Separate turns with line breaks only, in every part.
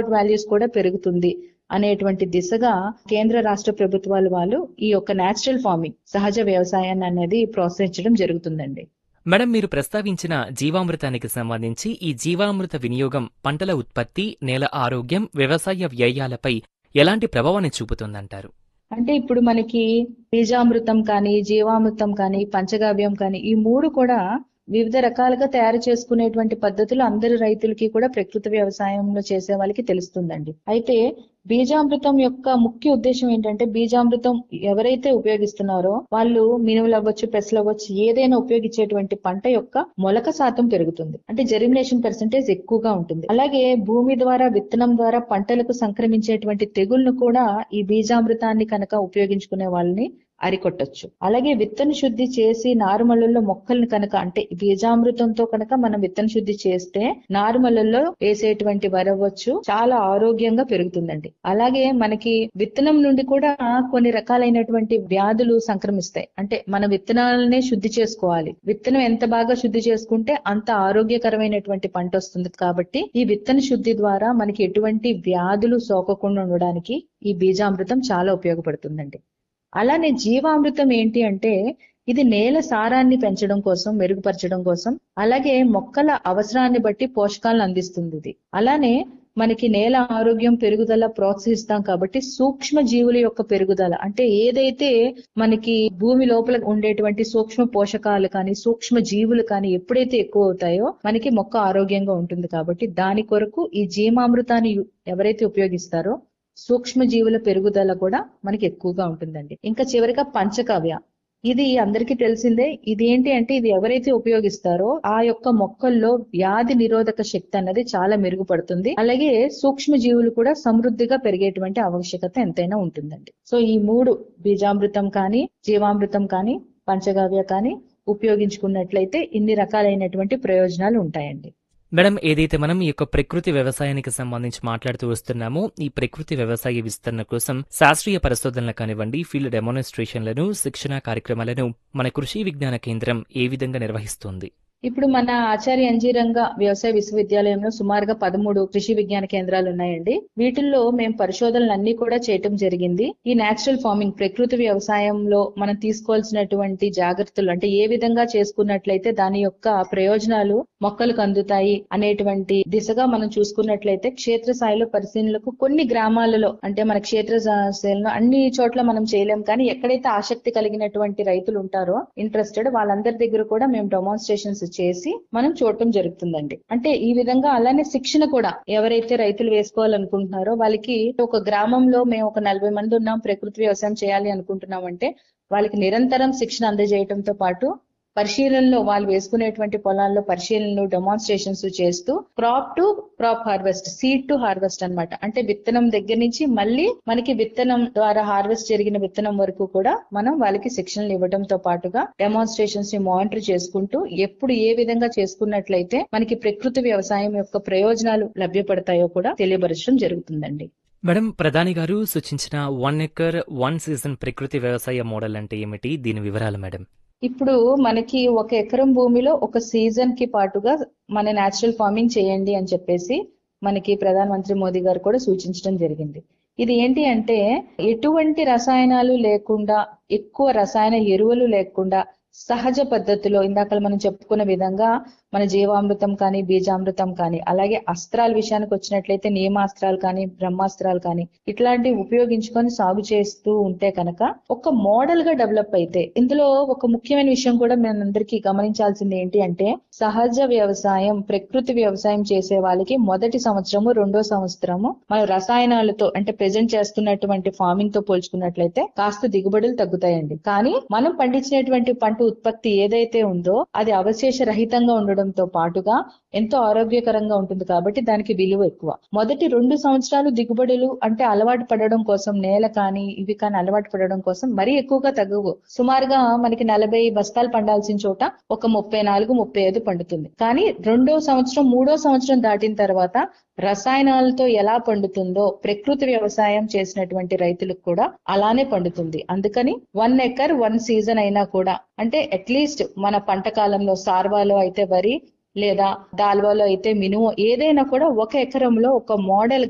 crop values కూడా పెరుగుతుంది అనేటువంటి దిశగా కేంద్ర రాష్ట్ర ప్రభుత్వాలు వాళ్ళు ఈ యొక్క నేచురల్ ఫార్మింగ్ సహజ వ్యవసాయాన్ని అనేది ప్రోత్సహించడం జరుగుతుందండి
మేడం మీరు ప్రస్తావించిన జీవామృతానికి సంబంధించి ఈ జీవామృత వినియోగం పంటల ఉత్పత్తి నేల ఆరోగ్యం వ్యవసాయ వ్యయాలపై ఎలాంటి ప్రభావాన్ని చూపుతుందంటారు
అంటే ఇప్పుడు మనకి బీజామృతం కానీ జీవామృతం కానీ పంచగవ్యం కానీ ఈ మూడు కూడా వివిధ రకాలుగా తయారు చేసుకునేటువంటి పద్ధతులు అందరి రైతులకి కూడా ప్రకృతి వ్యవసాయంలో చేసే వాళ్ళకి తెలుస్తుందండి అయితే బీజామృతం యొక్క ముఖ్య ఉద్దేశం ఏంటంటే బీజామృతం ఎవరైతే ఉపయోగిస్తున్నారో వాళ్ళు మినుములు అవ్వచ్చు పెసలు అవ్వచ్చు ఏదైనా ఉపయోగించేటువంటి పంట యొక్క మొలక శాతం పెరుగుతుంది అంటే జెర్మినేషన్ పర్సెంటేజ్ ఎక్కువగా ఉంటుంది అలాగే భూమి ద్వారా విత్తనం ద్వారా పంటలకు సంక్రమించేటువంటి తెగుళ్లను కూడా ఈ బీజామృతాన్ని కనుక ఉపయోగించుకునే వాళ్ళని అరికొట్టొచ్చు అలాగే విత్తన శుద్ధి చేసి నారుమళ్ళల్లో మొక్కల్ని కనుక అంటే బీజామృతంతో కనుక మనం విత్తన శుద్ధి చేస్తే నారుమళ్ళల్లో వేసేటువంటి వరవచ్చు చాలా ఆరోగ్యంగా పెరుగుతుందండి అలాగే మనకి విత్తనం నుండి కూడా కొన్ని రకాలైనటువంటి వ్యాధులు సంక్రమిస్తాయి అంటే మన విత్తనాలనే శుద్ధి చేసుకోవాలి విత్తనం ఎంత బాగా శుద్ధి చేసుకుంటే అంత ఆరోగ్యకరమైనటువంటి పంట వస్తుంది కాబట్టి ఈ విత్తన శుద్ధి ద్వారా మనకి ఎటువంటి వ్యాధులు సోకకుండా ఉండడానికి ఈ బీజామృతం చాలా ఉపయోగపడుతుందండి అలానే జీవామృతం ఏంటి అంటే ఇది నేల సారాన్ని పెంచడం కోసం మెరుగుపరచడం కోసం అలాగే మొక్కల అవసరాన్ని బట్టి పోషకాలను అందిస్తుంది ఇది అలానే మనకి నేల ఆరోగ్యం పెరుగుదల ప్రోత్సహిస్తాం కాబట్టి సూక్ష్మ జీవుల యొక్క పెరుగుదల అంటే ఏదైతే మనకి భూమి లోపల ఉండేటువంటి సూక్ష్మ పోషకాలు కానీ సూక్ష్మ జీవులు కానీ ఎప్పుడైతే ఎక్కువ అవుతాయో మనకి మొక్క ఆరోగ్యంగా ఉంటుంది కాబట్టి దాని కొరకు ఈ జీవామృతాన్ని ఎవరైతే ఉపయోగిస్తారో సూక్ష్మ జీవుల పెరుగుదల కూడా మనకి ఎక్కువగా ఉంటుందండి ఇంకా చివరిగా పంచకావ్య ఇది అందరికీ తెలిసిందే ఇది ఏంటి అంటే ఇది ఎవరైతే ఉపయోగిస్తారో ఆ యొక్క మొక్కల్లో వ్యాధి నిరోధక శక్తి అన్నది చాలా మెరుగుపడుతుంది అలాగే సూక్ష్మ జీవులు కూడా సమృద్ధిగా పెరిగేటువంటి ఆవశ్యకత ఎంతైనా ఉంటుందండి సో ఈ మూడు బీజామృతం కానీ జీవామృతం కానీ పంచగావ్య కానీ ఉపయోగించుకున్నట్లయితే ఇన్ని రకాలైనటువంటి ప్రయోజనాలు ఉంటాయండి
మేడం ఏదైతే మనం ఈ యొక్క ప్రకృతి వ్యవసాయానికి సంబంధించి మాట్లాడుతూ వస్తున్నామో ఈ ప్రకృతి వ్యవసాయ విస్తరణ కోసం శాస్త్రీయ పరిశోధనలు కానివ్వండి ఫీల్డ్ డెమోన్స్ట్రేషన్లను శిక్షణ కార్యక్రమాలను మన కృషి విజ్ఞాన కేంద్రం ఏ విధంగా నిర్వహిస్తుంది
ఇప్పుడు మన ఆచార్య అంజీరంగ వ్యవసాయ విశ్వవిద్యాలయంలో సుమారుగా పదమూడు కృషి విజ్ఞాన కేంద్రాలు ఉన్నాయండి వీటిల్లో మేము పరిశోధనలు అన్ని కూడా చేయటం జరిగింది ఈ నేచురల్ ఫార్మింగ్ ప్రకృతి వ్యవసాయంలో మనం తీసుకోవాల్సినటువంటి జాగ్రత్తలు అంటే ఏ విధంగా చేసుకున్నట్లయితే దాని యొక్క ప్రయోజనాలు మొక్కలకు అందుతాయి అనేటువంటి దిశగా మనం చూసుకున్నట్లయితే క్షేత్రస్థాయిలో పరిశీలనలకు కొన్ని గ్రామాలలో అంటే మన క్షేత్రస్థాయిలో అన్ని చోట్ల మనం చేయలేం కానీ ఎక్కడైతే ఆసక్తి కలిగినటువంటి రైతులు ఉంటారో ఇంట్రెస్టెడ్ వాళ్ళందరి దగ్గర కూడా మేము డెమాన్స్ట్రేషన్స్ చేసి మనం చూడటం జరుగుతుందండి అంటే ఈ విధంగా అలానే శిక్షణ కూడా ఎవరైతే రైతులు వేసుకోవాలనుకుంటున్నారో వాళ్ళకి ఒక గ్రామంలో మేము ఒక నలభై మంది ఉన్నాం ప్రకృతి వ్యవసాయం చేయాలి అనుకుంటున్నాం అంటే వాళ్ళకి నిరంతరం శిక్షణ అందజేయడంతో పాటు పరిశీలనలో వాళ్ళు వేసుకునేటువంటి పొలాల్లో పరిశీలనలు డెమాన్స్ట్రేషన్స్ చేస్తూ crop to crop harvest seed to harvest అన్నమాట అంటే విత్తనం దగ్గర నుంచి మళ్ళీ మనకి విత్తనం ద్వారా హార్వెస్ట్ జరిగిన విత్తనం వరకు కూడా మనం వాళ్ళకి శిక్షణలు ఇవ్వడంతో పాటుగా డెమాన్స్ట్రేషన్స్ ని మానిటర్ చేసుకుంటూ ఎప్పుడు ఏ విధంగా చేసుకున్నట్లయితే మనకి ప్రకృతి వ్యవసాయం యొక్క ప్రయోజనాలు లభ్యపడతాయో కూడా తెలియపరచడం జరుగుతుందండి
మేడం ప్రధాని గారు సూచించిన వన్ ఎకర్ వన్ సీజన్ ప్రకృతి వ్యవసాయ మోడల్ అంటే ఏమిటి దీని వివరాలు మేడం
ఇప్పుడు మనకి ఒక ఎకరం భూమిలో ఒక సీజన్ కి పాటుగా మన నేచురల్ ఫార్మింగ్ చేయండి అని చెప్పేసి మనకి ప్రధానమంత్రి మోదీ గారు కూడా సూచించడం జరిగింది ఇది ఏంటి అంటే ఎటువంటి రసాయనాలు లేకుండా ఎక్కువ రసాయన ఎరువులు లేకుండా సహజ పద్ధతిలో ఇందాక మనం చెప్పుకున్న విధంగా మన జీవామృతం కానీ బీజామృతం కానీ అలాగే అస్త్రాల విషయానికి వచ్చినట్లయితే నియమాస్త్రాలు కానీ బ్రహ్మాస్త్రాలు కానీ ఇట్లాంటివి ఉపయోగించుకొని సాగు చేస్తూ ఉంటే కనుక ఒక మోడల్ గా డెవలప్ అయితే ఇందులో ఒక ముఖ్యమైన విషయం కూడా మనందరికీ గమనించాల్సింది ఏంటి అంటే సహజ వ్యవసాయం ప్రకృతి వ్యవసాయం చేసే వాళ్ళకి మొదటి సంవత్సరము రెండో సంవత్సరము మనం రసాయనాలతో అంటే ప్రెజెంట్ చేస్తున్నటువంటి ఫార్మింగ్ తో పోల్చుకున్నట్లయితే కాస్త దిగుబడులు తగ్గుతాయండి కానీ మనం పండించినటువంటి పంట ఉత్పత్తి ఏదైతే ఉందో అది అవశేష రహితంగా ఉండడంతో పాటుగా ఎంతో ఆరోగ్యకరంగా ఉంటుంది కాబట్టి దానికి విలువ ఎక్కువ మొదటి రెండు సంవత్సరాలు దిగుబడులు అంటే అలవాటు పడడం కోసం నేల కానీ ఇవి కానీ అలవాటు పడడం కోసం మరీ ఎక్కువగా తగ్గవు సుమారుగా మనకి నలభై బస్తాలు పండాల్సిన చోట ఒక ముప్పై నాలుగు ముప్పై ఐదు పండుతుంది కానీ రెండో సంవత్సరం మూడో సంవత్సరం దాటిన తర్వాత రసాయనాలతో ఎలా పండుతుందో ప్రకృతి వ్యవసాయం చేసినటువంటి రైతులకు కూడా అలానే పండుతుంది అందుకని వన్ ఎకర్ వన్ సీజన్ అయినా కూడా అంటే అట్లీస్ట్ మన పంట కాలంలో సార్వాలో అయితే వరి లేదా దాల్వాలో అయితే మినుము ఏదైనా కూడా ఒక ఎకరంలో ఒక మోడల్ గా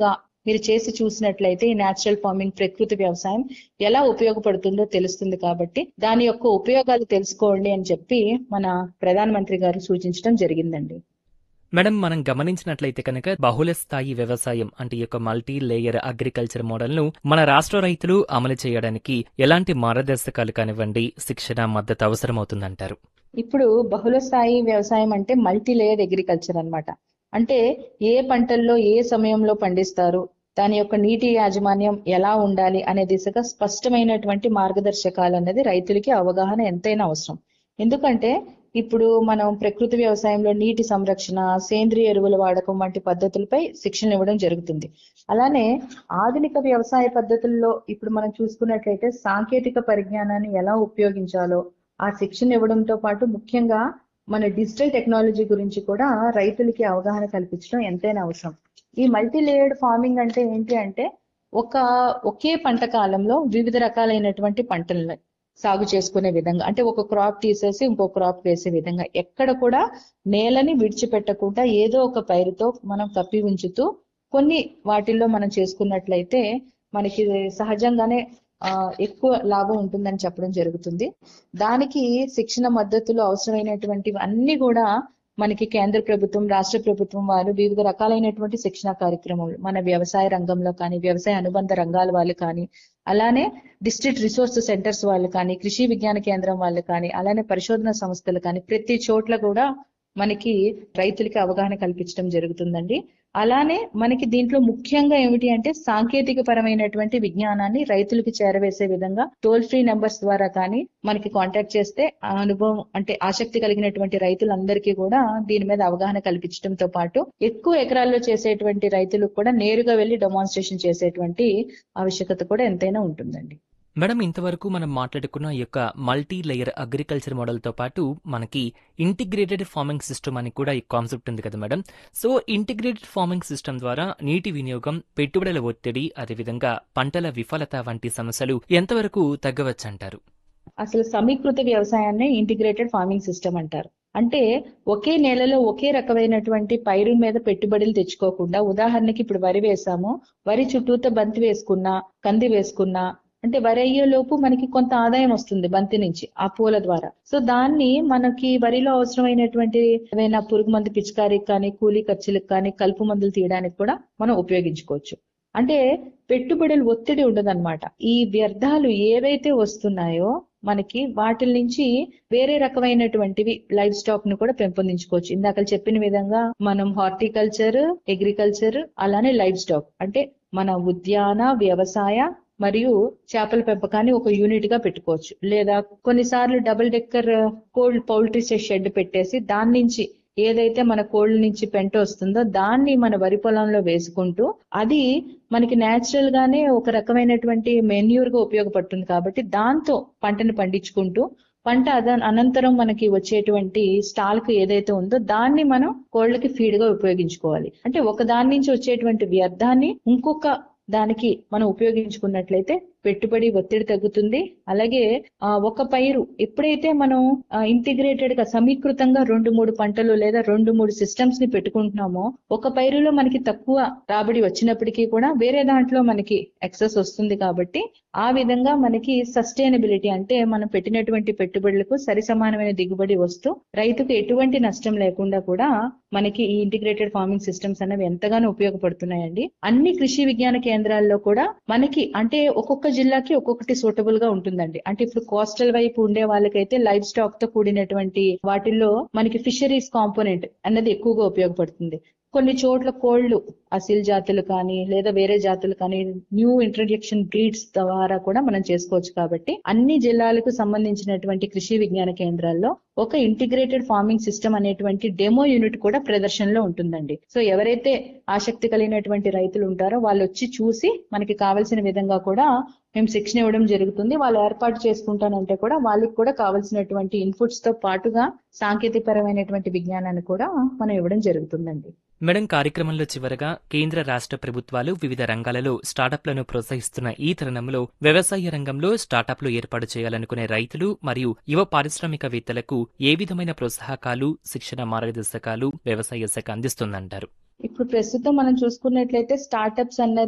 మీరు చేసి చూసినట్లయితే ఈ న్యాచురల్ ఫార్మింగ్ ప్రకృతి వ్యవసాయం ఎలా ఉపయోగపడుతుందో తెలుస్తుంది కాబట్టి దాని యొక్క ఉపయోగాలు తెలుసుకోండి అని చెప్పి మన ప్రధానమంత్రి గారు సూచించడం జరిగిందండి
మేడం మనం గమనించినట్లయితే కనుక బహుళ స్థాయి వ్యవసాయం అంటే ఈ యొక్క మల్టీ లేయర్ అగ్రికల్చర్ మోడల్ ను మన రాష్ట్ర రైతులు అమలు చేయడానికి ఎలాంటి మార్గదర్శకాలు కానివ్వండి శిక్షణ మద్దతు అవసరమవుతుందంటారు
ఇప్పుడు బహుళ స్థాయి వ్యవసాయం అంటే మల్టీ లేయర్ అగ్రికల్చర్ అన్నమాట అంటే ఏ పంటల్లో ఏ సమయంలో పండిస్తారు దాని యొక్క నీటి యాజమాన్యం ఎలా ఉండాలి అనే దిశగా స్పష్టమైనటువంటి మార్గదర్శకాలు అనేది రైతులకి అవగాహన ఎంతైనా అవసరం ఎందుకంటే ఇప్పుడు మనం ప్రకృతి వ్యవసాయంలో నీటి సంరక్షణ సేంద్రియ ఎరువుల వాడకం వంటి పద్ధతులపై శిక్షణ ఇవ్వడం జరుగుతుంది అలానే ఆధునిక వ్యవసాయ పద్ధతుల్లో ఇప్పుడు మనం చూసుకున్నట్లయితే సాంకేతిక పరిజ్ఞానాన్ని ఎలా ఉపయోగించాలో ఆ శిక్షణ ఇవ్వడంతో పాటు ముఖ్యంగా మన డిజిటల్ టెక్నాలజీ గురించి కూడా రైతులకి అవగాహన కల్పించడం ఎంతైనా అవసరం ఈ మల్టీ లేయర్డ్ ఫార్మింగ్ అంటే ఏంటి అంటే ఒక ఒకే పంట కాలంలో వివిధ రకాలైనటువంటి పంటలను సాగు చేసుకునే విధంగా అంటే ఒక క్రాప్ తీసేసి ఇంకో క్రాప్ వేసే విధంగా ఎక్కడ కూడా నేలని విడిచిపెట్టకుండా ఏదో ఒక పైరుతో మనం కప్పి ఉంచుతూ కొన్ని వాటిల్లో మనం చేసుకున్నట్లయితే మనకి సహజంగానే ఆ ఎక్కువ లాభం ఉంటుందని చెప్పడం జరుగుతుంది దానికి శిక్షణ మద్దతులు అవసరమైనటువంటివి అన్ని కూడా మనకి కేంద్ర ప్రభుత్వం రాష్ట్ర ప్రభుత్వం వారు వివిధ రకాలైనటువంటి శిక్షణ కార్యక్రమాలు మన వ్యవసాయ రంగంలో కానీ వ్యవసాయ అనుబంధ రంగాల వాళ్ళు కానీ అలానే డిస్ట్రిక్ట్ రిసోర్స్ సెంటర్స్ వాళ్ళు కానీ కృషి విజ్ఞాన కేంద్రం వాళ్ళు కానీ అలానే పరిశోధన సంస్థలు కానీ ప్రతి చోట్ల కూడా మనకి రైతులకి అవగాహన కల్పించడం జరుగుతుందండి అలానే మనకి దీంట్లో ముఖ్యంగా ఏమిటి అంటే సాంకేతిక పరమైనటువంటి విజ్ఞానాన్ని రైతులకు చేరవేసే విధంగా టోల్ ఫ్రీ నెంబర్స్ ద్వారా కానీ మనకి కాంటాక్ట్ చేస్తే ఆ అనుభవం అంటే ఆసక్తి కలిగినటువంటి రైతులందరికీ కూడా దీని మీద అవగాహన కల్పించడంతో పాటు ఎక్కువ ఎకరాల్లో చేసేటువంటి రైతులకు కూడా నేరుగా వెళ్లి డెమాన్స్ట్రేషన్ చేసేటువంటి ఆవశ్యకత కూడా ఎంతైనా ఉంటుందండి
మేడం ఇంతవరకు మనం మాట్లాడుకున్న ఈ యొక్క మల్టీ లేయర్ అగ్రికల్చర్ మోడల్తో పాటు మనకి ఇంటిగ్రేటెడ్ ఫార్మింగ్ సిస్టమ్ అని కూడా ఈ కాన్సెప్ట్ ఉంది కదా madam so integrated farming system ద్వారా నీటి వినియోగం పెట్టుబడుల ఒత్తిడి అదేవిధంగా పంటల విఫలత వంటి సమస్యలు ఎంతవరకు తగ్గవచ్చంటారు
అసలు సమీకృత వ్యవసాయాన్ని ఇంటిగ్రేటెడ్ ఫార్మింగ్ సిస్టమ్ అంటారు అంటే ఒకే నేలలో ఒకే రకమైనటువంటి పైరు మీద పెట్టుబడులు తెచ్చుకోకుండా ఉదాహరణకి ఇప్పుడు వరి వేసాము వరి చుట్టూతో బంతి వేసుకున్నా కంది వేసుకున్నా అంటే వరి అయ్యే లోపు మనకి కొంత ఆదాయం వస్తుంది బంతి నుంచి ఆ పూల ద్వారా సో దాన్ని మనకి వరిలో అవసరమైనటువంటి ఏవైనా పురుగు మందు పిచికారికి కానీ కూలీ ఖర్చులకు కానీ కలుపు మందులు తీయడానికి కూడా మనం ఉపయోగించుకోవచ్చు అంటే పెట్టుబడులు ఒత్తిడి ఉండదన్నమాట ఈ వ్యర్థాలు ఏవైతే వస్తున్నాయో మనకి వాటి నుంచి వేరే రకమైనటువంటివి లైఫ్ స్టాక్ ను కూడా పెంపొందించుకోవచ్చు ఇందాక చెప్పిన విధంగా మనం హార్టికల్చర్ అగ్రికల్చర్ అలానే లైఫ్ స్టాక్ అంటే మన ఉద్యాన వ్యవసాయ మరియు చేపల పెంపకాన్ని ఒక యూనిట్ గా పెట్టుకోవచ్చు లేదా కొన్నిసార్లు double decker cold poultry shed పెట్టేసి దాని నుంచి ఏదైతే మన కోళ్ళ నుంచి పెంట వస్తుందో దాన్ని మన వరి పొలంలో వేసుకుంటూ అది మనకి నేచురల్ గానే ఒక రకమైనటువంటి మెన్యూర్ గా ఉపయోగపడుతుంది కాబట్టి దాంతో పంటను పండించుకుంటూ పంట అద అనంతరం మనకి వచ్చేటువంటి స్టాల్క్ ఏదైతే ఉందో దాన్ని మనం కోళ్ళకి ఫీడ్ గా ఉపయోగించుకోవాలి అంటే ఒక దాని నుంచి వచ్చేటువంటి వ్యర్థాన్ని ఇంకొక దానికి మనం ఉపయోగించుకున్నట్లయితే పెట్టుబడి ఒత్తిడి తగ్గుతుంది అలాగే ఆ ఒక పైరు ఎప్పుడైతే మనం ఇంటిగ్రేటెడ్ గా సమీకృతంగా రెండు మూడు పంటలు లేదా రెండు మూడు సిస్టమ్స్ ని పెట్టుకుంటున్నామో ఒక పైరులో మనకి తక్కువ రాబడి వచ్చినప్పటికీ కూడా వేరే దాంట్లో మనకి ఎక్సెస్ వస్తుంది కాబట్టి ఆ విధంగా మనకి సస్టైనబిలిటీ అంటే మనం పెట్టినటువంటి పెట్టుబడులకు సరి సమానమైన దిగుబడి వస్తూ రైతుకు ఎటువంటి నష్టం లేకుండా కూడా మనకి ఈ ఇంటిగ్రేటెడ్ ఫార్మింగ్ సిస్టమ్స్ అనేవి ఎంతగానో ఉపయోగపడుతున్నాయండి అన్ని కృషి విజ్ఞాన కేంద్రాల్లో కూడా మనకి అంటే ఒక్కొక్క జిల్లాకి ఒక్కొక్కటి సూటబుల్ గా ఉంటుందండి అంటే ఇప్పుడు కోస్టల్ వైపు ఉండే వాళ్ళకైతే లైఫ్ స్టాక్ తో కూడినటువంటి వాటిల్లో మనకి ఫిషరీస్ కాంపోనెంట్ అన్నది ఎక్కువగా ఉపయోగపడుతుంది కొన్ని చోట్ల కోళ్లు అసిల్ జాతులు కానీ లేదా వేరే జాతులు కానీ న్యూ ఇంట్రడక్షన్ బ్రీడ్స్ ద్వారా కూడా మనం చేసుకోవచ్చు కాబట్టి అన్ని జిల్లాలకు సంబంధించినటువంటి కృషి విజ్ఞాన కేంద్రాల్లో ఒక ఇంటిగ్రేటెడ్ ఫార్మింగ్ సిస్టమ్ అనేటువంటి డెమో యూనిట్ కూడా ప్రదర్శనలో ఉంటుందండి సో ఎవరైతే ఆసక్తి కలిగినటువంటి రైతులు ఉంటారో వాళ్ళు వచ్చి చూసి మనకి కావలసిన విధంగా కూడా మేము శిక్షణ ఇవ్వడం జరుగుతుంది వాళ్ళు ఏర్పాటు చేసుకుంటానంటే కూడా వాళ్ళకి కూడా కావాల్సినటువంటి ఇన్పుట్స్ తో పాటుగా సాంకేతిక పరమైనటువంటి విజ్ఞానాన్ని కూడా మనం ఇవ్వడం జరుగుతుందండి
మేడం కార్యక్రమంలో చివరగా కేంద్ర రాష్ట్ర ప్రభుత్వాలు వివిధ రంగాలలో స్టార్టప్లను ప్రోత్సహిస్తున్న ఈ తరుణంలో వ్యవసాయ రంగంలో స్టార్టప్లు ఏర్పాటు చేయాలనుకునే రైతులు మరియు యువ పారిశ్రామికవేత్తలకు ఏ విధమైన ప్రోత్సాహకాలు శిక్షణ మార్గదర్శకాలు వ్యవసాయ శాఖ అందిస్తుందంటారు
ఇప్పుడు ప్రస్తుతం మనం చూసుకున్నట్లయితే స్టార్టప్స్ అన్నది